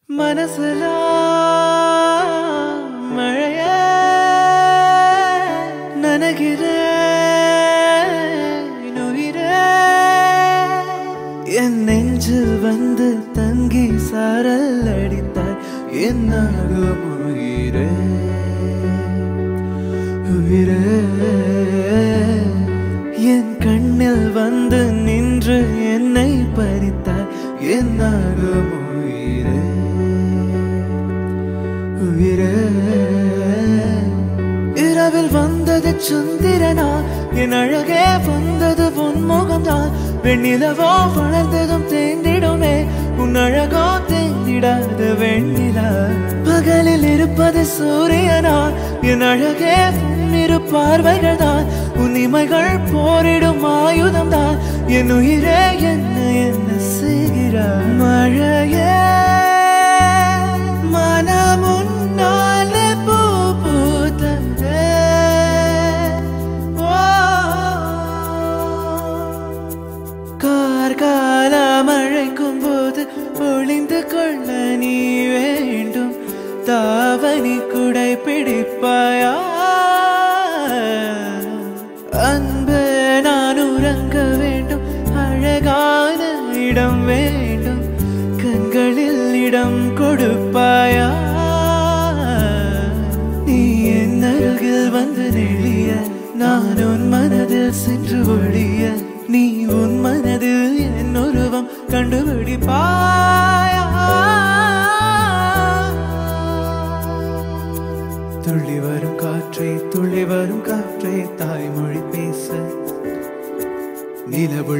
மனசுல மழைய நனகிற உயிரே என் நெஞ்சில் வந்து தங்கி சாரல் அடித்தாய் என்னாகும் உயிரே உயிரே என் கண்ணில் வந்து நின்று என்னை பறித்தாய் என்னாகும் உயிரே உயிரே இரவில் வந்தது சந்திரனா என் அழகே வந்தது பொன்முகம்தான் வெண்ணிலவோ வளர்ந்ததும் தேர்ந்திடுமே உன் அழகோ தேர்ந்திடாத வெண்ணிலா பகலில் இருப்பது சூரியனா என் அழகே இரு பார்வைகள் தான் உன் இமைகள் போரிடும் ஆயுதம் தான் என் உயிரே என்ன என்ன செய்கிறாய் மழையே மனமுன்னாலே பூ பூத்ததே. ஓ, கார்காலம் அழைக்கும் போது ஒளிந்து கொள்ள நீ வேண்டும் தாவணி குடை பிடிப்பாயா அன்பு நான் உறங்க வேண்டும் அழகான இடம் வேண்டும் கண்களில் இடம் கொடுப்பாயா நீ என் அருகில் வந்து நெளிய நான் உன் மனதில் சென்று ஒழிய நீ உன் மனதில் என் உருவம் கண்டுபிடிப்பாயா துள்ளி வரும் காற்றே துள்ளி வரும் காற்றே தாய்மொழி பேச நிலவுள்